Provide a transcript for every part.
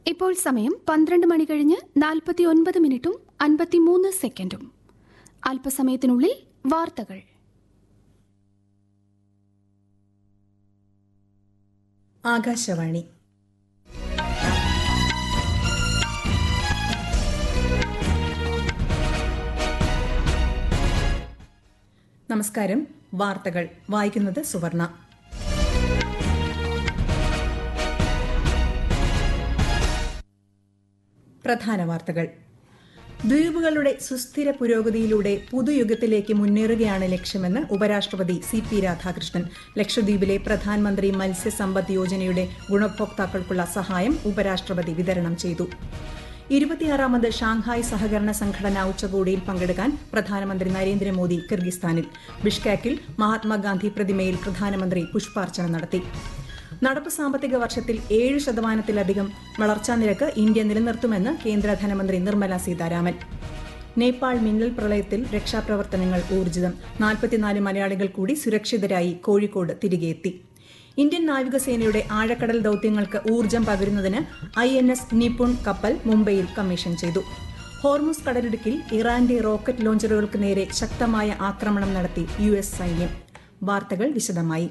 ഇപ്പോൾ സമയം പന്ത്രണ്ട് മണി കഴിഞ്ഞ് നാൽപ്പത്തി ഒൻപത് മിനിറ്റും അൻപത്തിമൂന്ന് സെക്കൻഡും അല്പസമയത്തിനുള്ളിൽ വാർത്തകൾ ആകാശവാണി നമസ്കാരം വാർത്തകൾ വായിക്കുന്നത് സുവർണ പ്രധാന വാർത്തകൾ ദ്വീപുകളുടെ സുസ്ഥിര പുരോഗതിയിലൂടെ പുതുയുഗത്തിലേക്ക് മുന്നേറുകയാണ് ലക്ഷ്യമെന്ന് ഉപരാഷ്ട്രപതി സി പി രാധാകൃഷ്ണൻ ലക്ഷദ്വീപിലെ പ്രധാനമന്ത്രി മത്സ്യസമ്പദ് യോജനയുടെ ഗുണഭോക്താക്കൾക്കുള്ള സഹായം ഉപരാഷ്ട്രപതി വിതരണം ചെയ്തു ഇരുപത്തിയാറാമത് ഷാങ്ഹായ് സഹകരണ സംഘടന ഉച്ചകോടിയിൽ പങ്കെടുക്കാൻ പ്രധാനമന്ത്രി നരേന്ദ്രമോദി കിർഗിസ്ഥാനിൽ ബിഷ്കാക്കിൽ മഹാത്മാഗാന്ധി പ്രതിമയിൽ പ്രധാനമന്ത്രി പുഷ്പാർച്ചന നടത്തി നടപ്പ് സാമ്പത്തിക വർഷത്തിൽ ഏഴ് ശതമാനത്തിലധികം വളർച്ചാ നിരക്ക് ഇന്ത്യ നിലനിർത്തുമെന്ന് കേന്ദ്ര ധനമന്ത്രി നിർമ്മല സീതാരാമൻ നേപ്പാൾ മിന്നൽ പ്രളയത്തിൽ രക്ഷാപ്രവർത്തനങ്ങൾ ഊർജിതം നാൽപ്പത്തിനാല് മലയാളികൾ കൂടി സുരക്ഷിതരായി കോഴിക്കോട് തിരികെയെത്തി ഇന്ത്യൻ നാവികസേനയുടെ ആഴക്കടൽ ദൌത്യങ്ങൾക്ക് ഊർജം പകരുന്നതിന് ഐ എൻ എസ് നിപുൺ കപ്പൽ മുംബൈയിൽ കമ്മീഷൻ ചെയ്തു ഹോർമുസ് കടലിടുക്കിൽ ഇറാന്റെ റോക്കറ്റ് ലോഞ്ചറുകൾക്ക് നേരെ ശക്തമായ ആക്രമണം നടത്തി യു എസ് സൈന്യം വാർത്തകൾ വിശദമായി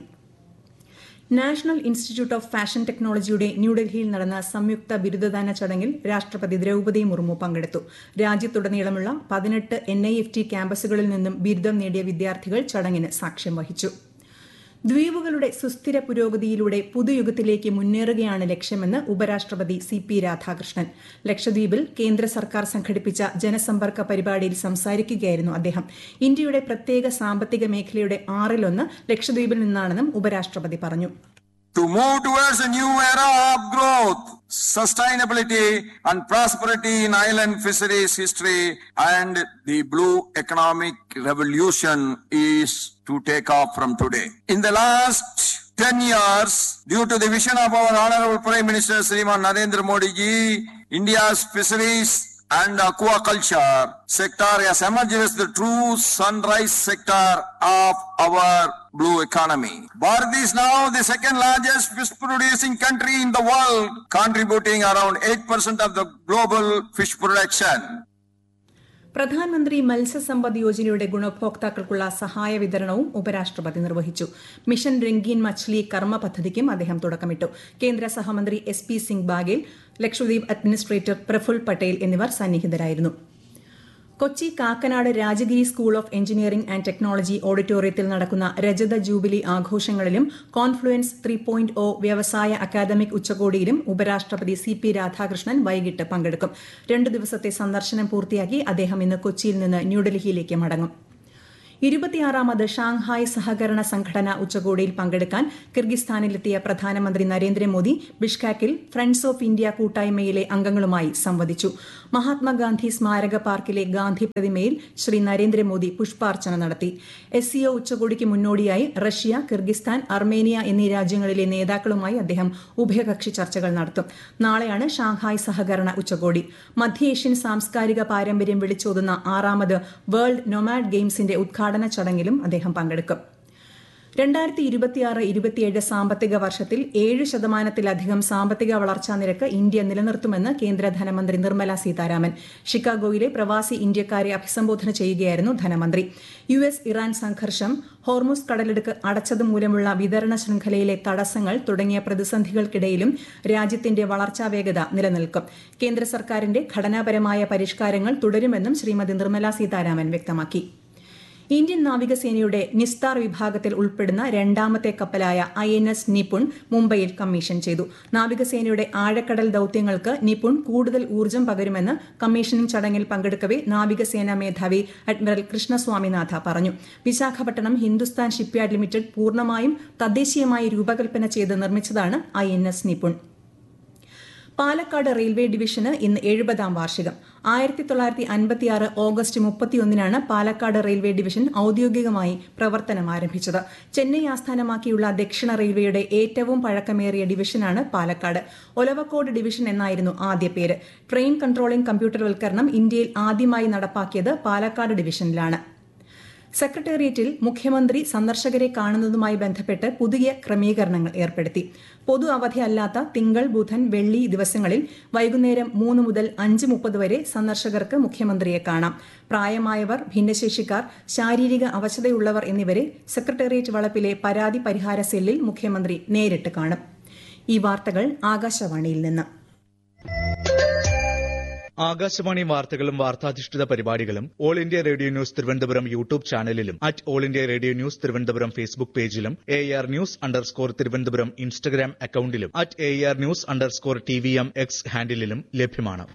നാഷണൽ ഇൻസ്റ്റിറ്റ്യൂട്ട് ഓഫ് ഫാഷൻ ടെക്നോളജിയുടെ ന്യൂഡൽഹിയിൽ നടന്ന സംയുക്ത ബിരുദദാന ചടങ്ങിൽ രാഷ്ട്രപതി ദ്രൌപദി മുർമു പങ്കെടുത്തു രാജ്യത്തുടനീളമുള്ള പതിനെട്ട് എൻ ഐ എഫ് ടി ക്യാമ്പസുകളിൽ നിന്നും ബിരുദം നേടിയ വിദ്യാർത്ഥികൾ ചടങ്ങിന് സാക്ഷ്യം വഹിച്ചു ദ്വീപുകളുടെ സുസ്ഥിര പുരോഗതിയിലൂടെ പുതുയുഗത്തിലേക്ക് മുന്നേറുകയാണ് ലക്ഷ്യമെന്ന് ഉപരാഷ്ട്രപതി സി പി രാധാകൃഷ്ണൻ ലക്ഷദ്വീപിൽ കേന്ദ്ര സർക്കാർ സംഘടിപ്പിച്ച ജനസമ്പർക്ക പരിപാടിയിൽ സംസാരിക്കുകയായിരുന്നു അദ്ദേഹം ഇന്ത്യയുടെ പ്രത്യേക സാമ്പത്തിക മേഖലയുടെ ആറിലൊന്ന് ലക്ഷദ്വീപിൽ നിന്നാണെന്നും ഉപരാഷ്ട്രപതി പറഞ്ഞു to move towards a new era of growth, sustainability and prosperity in island fisheries history and the blue economic revolution is to take off from today. In the last 10 years, due to the vision of our Honorable Prime Minister Sriman Narendra Modi ji, India's fisheries and aquaculture sector has emerged as the true sunrise sector of our blue economy. Bharat is now the second largest fish producing country in the world, contributing around 8% of the global fish production. പ്രധാനമന്ത്രി മത്സ്യസമ്പദ് യോജനയുടെ ഗുണഭോക്താക്കൾക്കുള്ള സഹായ വിതരണവും ഉപരാഷ്ട്രപതി നിർവഹിച്ചു mission രംഗീൻ മച്ച്ലി കർമ്മ പദ്ധതിക്കും അദ്ദേഹം തുടക്കമിട്ടു കേന്ദ്ര സഹമന്ത്രി S P Singh Baghel Lakshadweep administrator Praful Patel എന്നിവർ സന്നിഹിതരായിരുന്നു Kochi Kakkanad Rajagiri school of engineering and technology ഓഡിറ്റോറിയത്തിൽ നടക്കുന്ന രജത ജൂബിലി ആഘോഷങ്ങളിലും കോൺഫ്ലുവൻസ് ത്രീ പോയിന്റ് ഒ വ്യവസായ അക്കാദമിക് ഉച്ചകോടിയിലും ഉപരാഷ്ട്രപതി സി പി രാധാകൃഷ്ണൻ വൈകിട്ട് പങ്കെടുക്കും രണ്ടു ദിവസത്തെ സന്ദർശനം പൂർത്തിയാക്കി അദ്ദേഹം ഇന്ന് കൊച്ചിയിൽ നിന്ന് ന്യൂഡൽഹിയിലേക്ക് മടങ്ങും ഇരുപത്തിയാറാമത് ഷാങ്ഹായ് സഹകരണ സംഘടന ഉച്ചകോടിയിൽ പങ്കെടുക്കാൻ കിർഗിസ്ഥാനിലെത്തിയ പ്രധാനമന്ത്രി നരേന്ദ്രമോദി ബിഷ്കാക്കിൽ ഫ്രണ്ട്സ് ഓഫ് ഇന്ത്യ കൂട്ടായ്മയിലെ അംഗങ്ങളുമായി സംവദിച്ചു മഹാത്മാഗാന്ധി സ്മാരക പാർക്കിലെ ഗാന്ധി പ്രതിമയിൽ ശ്രീ നരേന്ദ്രമോദി പുഷ്പാർച്ചന നടത്തി എസ് സിഒ ഉച്ചകോടിക്ക് മുന്നോടിയായി റഷ്യ കിർഗിസ്ഥാൻ അർമേനിയ എന്നീ രാജ്യങ്ങളിലെ നേതാക്കളുമായി അദ്ദേഹം ഉഭയകക്ഷി ചർച്ചകൾ നടത്തും നാളെയാണ് ഷാങ്ഹായ് സഹകരണ ഉച്ചകോടി മധ്യേഷ്യൻ സാംസ്കാരിക പാരമ്പര്യം വിളിച്ചോതുന്ന ആറാമത് വേൾഡ് നൊമാഡ് ഗെയിംസിന്റെ ഉദ്ഘാടന ചടങ്ങിലും അദ്ദേഹം പങ്കെടുക്കും രണ്ടായിരത്തി ഇരുപത്തിയാറ് ഇരുപത്തിയേഴ് സാമ്പത്തിക വർഷത്തിൽ ഏഴ് ശതമാനത്തിലധികം സാമ്പത്തിക വളർച്ചാ നിരക്ക് ഇന്ത്യ നിലനിർത്തുമെന്ന് കേന്ദ്ര ധനമന്ത്രി നിർമ്മല സീതാരാമൻ ഷിക്കാഗോയിലെ പ്രവാസി ഇന്ത്യക്കാരെ അഭിസംബോധന ചെയ്യുകയായിരുന്നു ധനമന്ത്രി യു എസ് ഇറാൻ സംഘർഷം ഹോർമുസ് കടലെടുക്ക് അടച്ചതുമൂലമുള്ള വിതരണ ശൃംഖലയിലെ തടസ്സങ്ങൾ തുടങ്ങിയ പ്രതിസന്ധികൾക്കിടയിലും രാജ്യത്തിന്റെ വളർച്ചാ വേഗത നിലനിൽക്കും കേന്ദ്ര സർക്കാരിന്റെ ഘടനാപരമായ പരിഷ്കാരങ്ങൾ തുടരുമെന്നും ശ്രീമതി നിർമ്മല സീതാരാമൻ വ്യക്തമാക്കി ഇന്ത്യൻ നാവികസേനയുടെ നിസ്താർ വിഭാഗത്തിൽ ഉൾപ്പെടുന്ന രണ്ടാമത്തെ കപ്പലായ ഐ എൻ എസ് നിപുൺ മുംബൈയിൽ കമ്മീഷൻ ചെയ്തു നാവികസേനയുടെ ആഴക്കടൽ ദൌത്യങ്ങൾക്ക് നിപുൺ കൂടുതൽ ഊർജ്ജം പകരുമെന്ന് കമ്മീഷനിംഗ് ചടങ്ങിൽ പങ്കെടുക്കവെ നാവികസേനാ മേധാവി അഡ്മിറൽ കൃഷ്ണസ്വാമിനാഥ പറഞ്ഞു വിശാഖപട്ടണം ഹിന്ദുസ്ഥാൻ ഷിപ്പ്യാർഡ് ലിമിറ്റഡ് പൂർണ്ണമായും തദ്ദേശീയമായി രൂപകൽപ്പന ചെയ്ത് നിർമ്മിച്ചതാണ് I N S Nipun Palakkad railway ഡിവിഷന് ഇന്ന് എഴുപതാം വാർഷികം ആയിരത്തി തൊള്ളായിരത്തി അൻപത്തിയാറ് ഓഗസ്റ്റ് മുപ്പത്തിയൊന്നിനാണ് പാലക്കാട് റെയിൽവേ ഡിവിഷൻ ഔദ്യോഗികമായി പ്രവർത്തനം ആരംഭിച്ചത് ചെന്നൈ ആസ്ഥാനമാക്കിയുള്ള ദക്ഷിണ റെയിൽവേയുടെ ഏറ്റവും പഴക്കമേറിയ ഡിവിഷനാണ് പാലക്കാട് ഒലവക്കോട് ഡിവിഷൻ എന്നായിരുന്നു ആദ്യ പേര് ട്രെയിൻ കൺട്രോളിംഗ് കമ്പ്യൂട്ടർവൽക്കരണം ഇന്ത്യയിൽ ആദ്യമായി നടപ്പാക്കിയത് പാലക്കാട് ഡിവിഷനിലാണ് സെക്രട്ടേറിയറ്റിൽ മുഖ്യമന്ത്രി സന്ദർശകരെ കാണുന്നതുമായി ബന്ധപ്പെട്ട് പുതിയ ക്രമീകരണങ്ങൾ ഏർപ്പെടുത്തി പൊതു അവധിയല്ലാത്ത തിങ്കൾ ബുധൻ വെള്ളി ദിവസങ്ങളിൽ വൈകുന്നേരം മൂന്ന് മുതൽ അഞ്ച് മുപ്പത് വരെ സന്ദർശകർക്ക് മുഖ്യമന്ത്രിയെ കാണാം പ്രായമായവർ ഭിന്നശേഷിക്കാർ ശാരീരിക അവശതയുള്ളവർ എന്നിവരെ സെക്രട്ടേറിയറ്റ് വളപ്പിലെ പരാതി പരിഹാര സെല്ലിൽ മുഖ്യമന്ത്രി നേരിട്ട് കാണും ഈ വാർത്തകൾ ആകാശവാണിയിൽ നിന്ന് ആകാശവാണി വാർത്തകളും വാർത്താധിഷ്ഠിത പരിപാടികളും all India radio news Thiruvananthapuram YouTube ചാനലിലും at all India radio news Thiruvananthapuram Facebook പേജിലും A R news underscore Thiruvananthapuram Instagram അക്കൌണ്ടിലും at A R news underscore T V M X ഹാൻഡിലും ലഭ്യമാണ്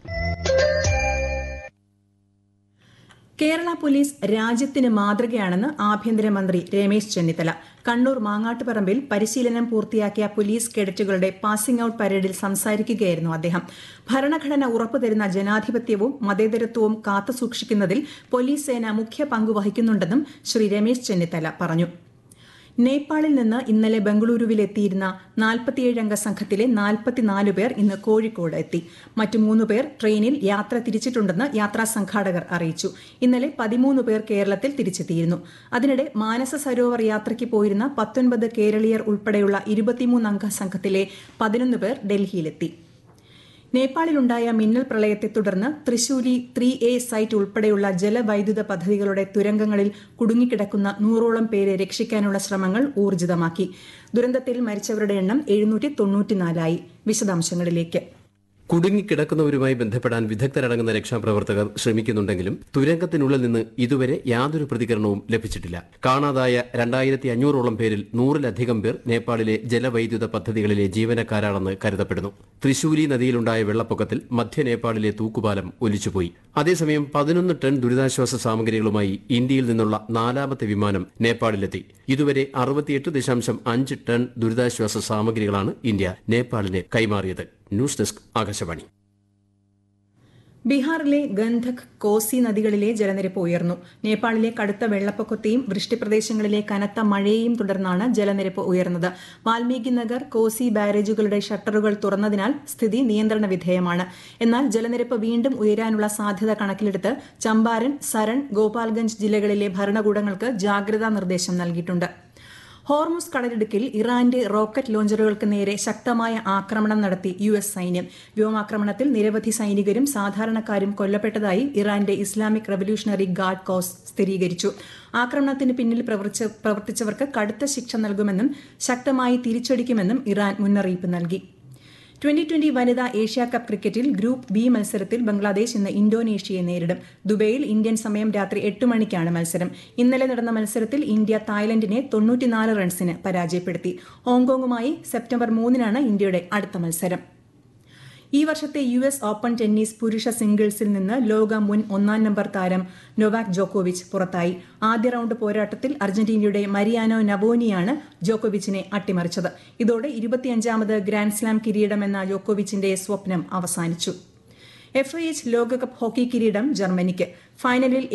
കേരള പോലീസ് രാജ്യത്തിന് മാതൃകയാണെന്ന് ആഭ്യന്തരമന്ത്രി രമേശ് ചെന്നിത്തല കണ്ണൂർ മാങ്ങാട്ടുപറമ്പിൽ പരിശീലനം പൂർത്തിയാക്കിയ പോലീസ് കേഡറ്റുകളുടെ പാസിംഗ് ഔട്ട് പരേഡിൽ സംസാരിക്കുകയായിരുന്നു അദ്ദേഹം ഭരണഘടന ഉറപ്പുതരുന്ന ജനാധിപത്യവും മതേതരത്വവും കാത്തുസൂക്ഷിക്കുന്നതിൽ പോലീസ് സേന മുഖ്യ പങ്കുവഹിക്കുന്നുണ്ടെന്നും ശ്രീ രമേശ് ചെന്നിത്തല പറഞ്ഞു നേപ്പാളിൽ നിന്ന് ഇന്നലെ ബംഗളൂരുവിലെത്തിയിരുന്ന നാൽപ്പത്തിയേഴ് അംഗ സംഘത്തിലെ നാൽപ്പത്തിനാല് പേർ ഇന്ന് കോഴിക്കോട് എത്തി മറ്റു മൂന്ന് പേർ ട്രെയിനിൽ യാത്ര തിരിച്ചിട്ടുണ്ടെന്ന് യാത്രാ സംഘാടകർ അറിയിച്ചു ഇന്നലെ പതിമൂന്ന് പേർ കേരളത്തിൽ തിരിച്ചെത്തിയിരുന്നു അതിനിടെ മാനസ സരോവർ യാത്രയ്ക്ക് പോയിരുന്ന പത്തൊൻപത് കേരളീയർ ഉൾപ്പെടെയുള്ള ഇരുപത്തിമൂന്ന് അംഗ സംഘത്തിലെ പതിനൊന്ന് പേർ ഡൽഹിയിലെത്തി നേപ്പാളിലുണ്ടായ മിന്നൽ പ്രളയത്തെ തുടർന്ന് തൃശൂരി ത്രീ എ സൈറ്റ് ഉൾപ്പെടെയുള്ള ജലവൈദ്യുത പദ്ധതികളുടെ തുരങ്കങ്ങളിൽ കുടുങ്ങിക്കിടക്കുന്ന നൂറോളം പേരെ രക്ഷിക്കാനുള്ള ശ്രമങ്ങൾ ഊർജിതമാക്കി ദുരന്തത്തിൽ മരിച്ചവരുടെ എണ്ണം എഴുന്നൂറ്റി തൊണ്ണൂറ്റിനാലായി വിശദാംശങ്ങളിലേക്ക് കുടുങ്ങിക്കിടക്കുന്നവരുമായി ബന്ധപ്പെടാൻ വിദഗ്ധരടങ്ങുന്ന രക്ഷാപ്രവർത്തകർ ശ്രമിക്കുന്നുണ്ടെങ്കിലും തുരങ്കത്തിനുള്ളിൽ നിന്ന് ഇതുവരെ യാതൊരു പ്രതികരണവും ലഭിച്ചിട്ടില്ല കാണാതായ രണ്ടായിരത്തി അഞ്ഞൂറോളം പേരിൽ നൂറിലധികം പേർ നേപ്പാളിലെ ജലവൈദ്യുത പദ്ധതികളിലെ ജീവനക്കാരാണെന്ന് കരുതപ്പെടുന്നു തൃശൂരി നദിയിലുണ്ടായ വെള്ളപ്പൊക്കത്തിൽ മധ്യ നേപ്പാളിലെ തൂക്കുപാലം ഒലിച്ചുപോയി അതേസമയം പതിനൊന്ന് ടൺ ദുരിതാശ്വാസ സാമഗ്രികളുമായി ഇന്ത്യയിൽ നിന്നുള്ള നാലാമത്തെ വിമാനം നേപ്പാളിലെത്തി ഇതുവരെ അറുപത്തിയെട്ട് ദശാംശം അഞ്ച് ടൺ ദുരിതാശ്വാസ സാമഗ്രികളാണ് ഇന്ത്യ നേപ്പാളിന് കൈമാറിയത് ന്യൂസ് ഡെസ്ക് ആകാശവാണി ബീഹാറിലെ ഗന്ധക് കോസി നദികളിലെ ജലനിരപ്പ് ഉയർന്നു നേപ്പാളിലെ കടുത്ത വെള്ളപ്പൊക്കത്തെയും വൃഷ്ടിപ്രദേശങ്ങളിലെ കനത്ത മഴയെയും തുടർന്നാണ് ജലനിരപ്പ് ഉയർന്നത് വാൽമീകി നഗർ കോസി ബാരേജുകളുടെ ഷട്ടറുകൾ തുറന്നതിനാൽ സ്ഥിതി നിയന്ത്രണ വിധേയമാണ് എന്നാൽ ജലനിരപ്പ് വീണ്ടും ഉയരാനുള്ള സാധ്യത കണക്കിലെടുത്ത് ചമ്പാരൻ സരൺ ഗോപാൽഗഞ്ച് ജില്ലകളിലെ ഭരണകൂടങ്ങൾക്ക് ജാഗ്രതാ നിർദ്ദേശം നൽകിയിട്ടുണ്ട് ഹോർമുസ് കടലിടുക്കിൽ ഇറാന്റെ റോക്കറ്റ് ലോഞ്ചറുകൾക്ക് നേരെ ശക്തമായ ആക്രമണം നടത്തി യു എസ് സൈന്യം വ്യോമാക്രമണത്തിൽ നിരവധി സൈനികരും സാധാരണക്കാരും കൊല്ലപ്പെട്ടതായി ഇറാന്റെ ഇസ്ലാമിക് റവല്യൂഷണറി ഗാർഡ് കോസ് സ്ഥിരീകരിച്ചു ആക്രമണത്തിന് പിന്നിൽ പ്രവർത്തിച്ചവർക്ക് കടുത്ത ശിക്ഷ നൽകുമെന്നും ശക്തമായി തിരിച്ചടിക്കുമെന്നും ഇറാൻ മുന്നറിയിപ്പ് നൽകി ട്വന്റി ട്വന്റി വനിതാ ഏഷ്യാ കപ്പ് ക്രിക്കറ്റിൽ ഗ്രൂപ്പ് ബി മത്സരത്തിൽ ബംഗ്ലാദേശ് ഇന്ന് ഇന്തോനേഷ്യയെ നേരിടും ദുബൈയിൽ ഇന്ത്യൻ സമയം രാത്രി എട്ട് മണിക്കാണ് മത്സരം ഇന്നലെ നടന്ന മത്സരത്തിൽ ഇന്ത്യ തായ്ലൻഡിനെ തൊണ്ണൂറ്റിനാല് റൺസിന് പരാജയപ്പെടുത്തി ഹോങ്കോങ്ങുമായി സെപ്റ്റംബർ മൂന്നിനാണ് ഇന്ത്യയുടെ അടുത്ത മത്സരം ഈ വർഷത്തെ യു എസ് ഓപ്പൺ ടെന്നീസ് പുരുഷ സിംഗിൾസിൽ നിന്ന് ലോക മുൻ ഒന്നാം നമ്പർ താരം നൊവാക് ജോക്കോവിച്ച് പുറത്തായി ആദ്യ റൌണ്ട് പോരാട്ടത്തിൽ അർജന്റീനയുടെ മരിയാനോ നവോനിയാണ് ജോക്കോവിച്ചിനെ അട്ടിമറിച്ചത് ഇതോടെ ഇരുപത്തിയഞ്ചാമത് ഗ്രാൻഡ്സ്ലാം കിരീടമെന്ന ജോക്കോവിച്ചിന്റെ സ്വപ്നം അവസാനിച്ചു എഫ് ഐ എച്ച് ലോകകപ്പ് ഹോക്കി കിരീടം ജർമ്മനിക്ക് ഫൈനലിൽ